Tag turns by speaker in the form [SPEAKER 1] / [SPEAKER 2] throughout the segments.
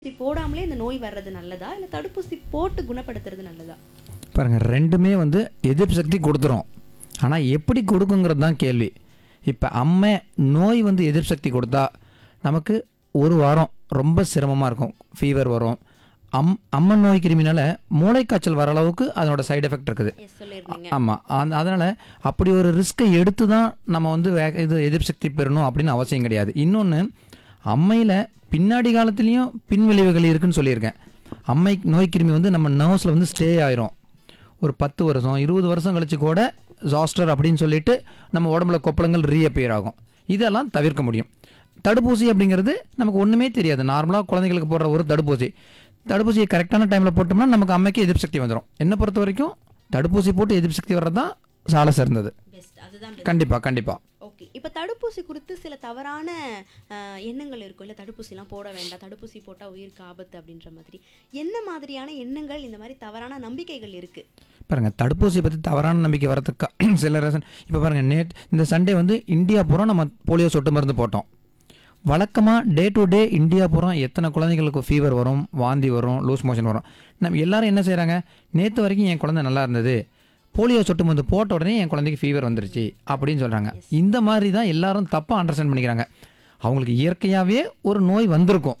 [SPEAKER 1] தடுப்பூசி போடாமலே இந்த நோய் வர்றது நல்லதா இல்ல தடுப்பூசி போட்டு குணப்படுத்துறது நல்லதா
[SPEAKER 2] பாருங்க ரெண்டுமே வந்து எதிர்ப்பு சக்தி கொடுத்துரும் ஆனால் எப்படி கொடுக்குங்கிறது தான் கேள்வி இப்போ அம்மை நோய் வந்து எதிர்ப்பு சக்தி கொடுத்தா நமக்கு ஒரு வாரம் ரொம்ப சிரமமாக இருக்கும் ஃபீவர் வரும் அம் அம்மன் நோய் கிருமினால மூளைக்காய்ச்சல் வர அளவுக்கு அதனோட சைடு எஃபெக்ட் இருக்குது
[SPEAKER 1] எஸ் சொல்லியிருந்தீங்க
[SPEAKER 2] ஆமாம் அந்த அதனால் அப்படி ஒரு ரிஸ்க்கை எடுத்து தான் நம்ம வந்து வே இது எதிர்ப்பு சக்தி பெறணும் அப்படின்னு அவசியம் கிடையாது இன்னொன்று அம்மையில் பின்னாடி காலத்துலேயும் பின்விளைவுகள் இருக்குன்னு சொல்லியிருக்கேன் அம்மை நோய் கிருமி வந்து நம்ம நர்வ்ஸில் வந்து ஸ்டே ஆயிரும் ஒரு பத்து வருஷம் இருபது வருஷம் கழிச்சு கூட ஜாஸ்டர் அப்படின்னு சொல்லிட்டு நம்ம உடம்புல கொப்பளங்கள் ரீஅப்பியர் ஆகும் இதெல்லாம் தவிர்க்க முடியும் தடுப்பூசி அப்படிங்கிறது நமக்கு ஒன்றுமே தெரியாது நார்மலாக குழந்தைகளுக்கு போடுற ஒரு தடுப்பூசி தடுப்பூசியை கரெக்டான டைமில் போட்டோம்னா நமக்கு அம்மைக்கு எதிர்ப்பு சக்தி வந்துடும் என்னை பொறுத்த வரைக்கும் தடுப்பூசி போட்டு எதிர்ப்பு சக்தி வர்றது தான் சால சிறந்தது
[SPEAKER 1] பெஸ்ட் அதுதான்
[SPEAKER 2] கண்டிப்பாக கண்டிப்பாக
[SPEAKER 1] ஓகே இப்போ தடுப்பூசி குறித்து சில தவறான அஹ், எண்ணங்கள் இருக்கும் இல்லை தடுப்பூசிலாம் போட வேண்டாம் தடுப்பூசி போட்டால் உயிருக்கு ஆபத்து அப்படின்ற மாதிரி என்ன மாதிரியான எண்ணங்கள் இந்த மாதிரி தவறான நம்பிக்கைகள் இருக்கு
[SPEAKER 2] பாருங்க தடுப்பூசி பற்றி தவறான நம்பிக்கை வரதுக்கு சில ரீசன் இப்போ பாருங்க நேட் இந்த சண்டே வந்து இந்தியா பூரா நம்ம போலியோ சொட்டு மருந்து போட்டோம் வழக்கமாக டே டு டே இந்தியா பூரா எத்தனை குழந்தைங்களுக்கு ஃபீவர் வரும் வாந்தி வரும் லூஸ் மோஷன் வரும் நம்ம எல்லாரும் என்ன செய்கிறாங்க நேற்று வரைக்கும் என் குழந்தை நல்லா இருந்தது போலியோ சொட்டு மருந்து போட்ட உடனே என் குழந்தைக்கு ஃபீவர் வந்துருச்சு அப்படின்னு சொல்கிறாங்க இந்த மாதிரி தான் எல்லாரும் தப்பாக அண்டர்ஸ்டாண்ட் பண்ணிக்கிறாங்க அவங்களுக்கு இயற்கையாகவே ஒரு நோய் வந்திருக்கும்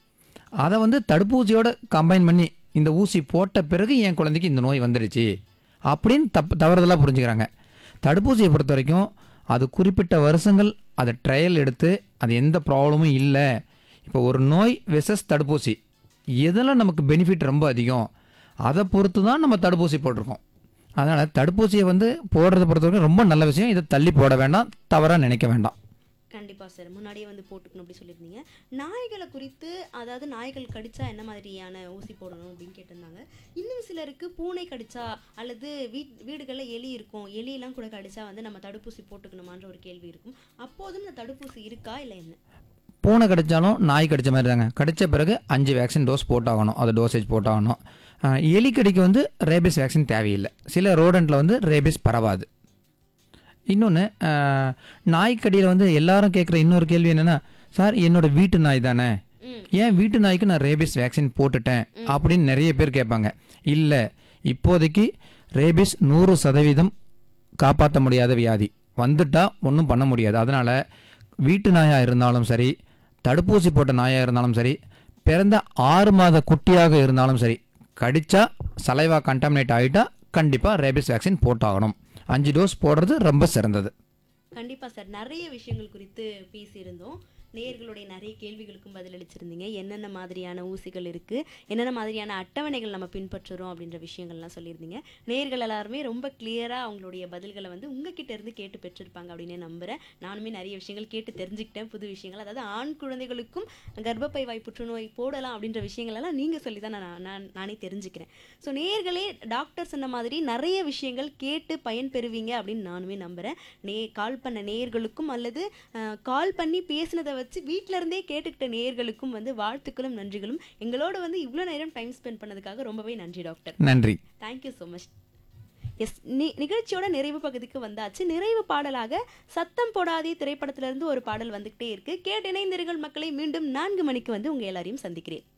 [SPEAKER 2] அதை வந்து தடுப்பூசியோட கம்பைன் பண்ணி இந்த ஊசி போட்ட பிறகு என் குழந்தைக்கு இந்த நோய் வந்துடுச்சு அப்படின்னு தப்பு தவறுதலாக புரிஞ்சுக்கிறாங்க தடுப்பூசியை பொறுத்த வரைக்கும் அது குறிப்பிட்ட வருஷங்கள் அதை ட்ரையல் எடுத்து அது எந்த ப்ராப்ளமும் இல்லை இப்போ ஒரு நோய் வெசஸ் தடுப்பூசி எதில் நமக்கு பெனிஃபிட் ரொம்ப அதிகம் அதை பொறுத்து தான் நம்ம தடுப்பூசி போட்டிருக்கோம் அதனால் தடுப்பூசியை வந்து போடுறத பொறுத்த வரைக்கும் ரொம்ப நல்ல விஷயம் இதை தள்ளி போட வேண்டாம் தவறாக நினைக்க வேண்டாம்
[SPEAKER 1] கண்டிப்பா சார் முன்னாடியே வந்து போட்டுக்கணும் அப்படி சொல்லியிருந்தீங்க நாய்களை குறித்து அதாவது நாய்கள் கடிச்சா என்ன மாதிரியான ஊசி போடணும் அப்படின்னு கேட்டிருந்தாங்க இன்னும் சிலருக்கு பூனை கடிச்சா அல்லது வீட் வீடுகளில் எலி இருக்கும் எலியெல்லாம் கூட கடிச்சா வந்து நம்ம தடுப்பூசி போட்டுக்கணுமான்ற ஒரு கேள்வி இருக்கும் அப்போதும் இந்த தடுப்பூசி இருக்கா இல்லை என்ன
[SPEAKER 2] பூனை கடிச்சாலும் நாய் கடிச்ச மாதிரி தாங்க கடிச்ச பிறகு அஞ்சு வேக்சின் டோஸ் போட்டாகணும் அது டோசேஜ் போட்டாகணும் அஹ் எலி கடிக்கு வந்து ரேபிஸ் வேக்சின் தேவையில்லை சில ரோடண்ட்டில் வந்து ரேபிஸ் பரவாது இன்னொன்று நாய்க்கடியில் வந்து எல்லாரும் கேட்குற இன்னொரு கேள்வி என்னென்னா சார் என்னோட வீட்டு நாய் தானே
[SPEAKER 1] ம்
[SPEAKER 2] ஏன் வீட்டு நாய்க்கு நான் ரேபிஸ் வேக்சின் போட்டுட்டேன் அப்படின்னு நிறைய பேர் கேட்பாங்க இல்லை இப்போதைக்கு ரேபிஸ் நூறு சதவீதம் காப்பாற்ற முடியாத வியாதி வந்துட்டா ஒன்றும் பண்ண முடியாது அதனால் வீட்டு நாயாக இருந்தாலும் சரி தடுப்பூசி போட்ட நாயாக இருந்தாலும் சரி பிறந்த ஆறு மாத குட்டியாக இருந்தாலும் சரி கடிச்சா சலைவா கண்டாமினேட் ஆகிட்டா கண்டிப்பாக ரேபிஸ் வேக்சின் போட்டாகணும் அஞ்சு டோஸ் போடுறது ரொம்ப சிறந்தது
[SPEAKER 1] கண்டிப்பா சார் நிறைய விஷயங்கள் குறித்து பேசியிருந்தோம் நேயர்களுடைய நிறைய கேள்விகளுக்கும் பதிலளிச்சிருந்தீங்க என்னென்ன மாதிரியான ஊசிகள் இருக்கு என்னென்ன மாதிரியான அட்டவணைகள் நம்ம பின்பற்றுறோம் அப்படின்ற விஷயங்கள்லாம் சொல்லியிருந்தீங்க நேயர்கள் எல்லாருமே ரொம்ப கிளியரா அவங்களுடைய பதில்களை வந்து உங்ககிட்ட இருந்து கேட்டு பெற்றிருப்பாங்க அப்படின்னு நம்புறேன் நானுமே நிறைய விஷயங்கள் கேட்டு தெரிஞ்சுக்கிட்டேன் புது விஷயங்கள் அதாவது ஆண் குழந்தைகளுக்கும் கர்ப்பப்பை வாய் புற்றுநோய் போடலாம் அப்படின்ற விஷயங்கள் எல்லாம் நீங்க சொல்லி தான் நான் நான் நானே தெரிஞ்சுக்கிறேன் ஸோ நேயர்களே டாக்டர் சொன்ன மாதிரி நிறைய விஷயங்கள் கேட்டு பயன்பெறுவீங்க அப்படின்னு நானுமே நம்புறேன் நே கால் பண்ண நேயர்களுக்கும் அல்லது அஹ், கால் பண்ணி பேசினதை வச்சு வீட்ல இருந்தே கேட்டுக்கிட்ட நேயர்களுக்கும் வந்து வாழ்த்துக்களும் நன்றிகளும் எங்களோட வந்து இவ்வளோ நேரம் டைம் ஸ்பெண்ட் பண்ணதுக்காக ரொம்பவே நன்றி டாக்டர்
[SPEAKER 2] நன்றி
[SPEAKER 1] தேங்க்யூ ஸோ மச் எஸ் நிகழ்ச்சியோட நிறைவு பகுதிக்கு வந்தாச்சு நிறைவு பாடலாக சத்தம் போடாதே திரைப்படத்திலிருந்து ஒரு பாடல் வந்துகிட்டே இருக்கு கேட்டு இணைந்திருங்கள் மக்களை மீண்டும் நான்கு மணிக்கு வந்து உங்க எல்லாரையும் சந்திக்கிறேன்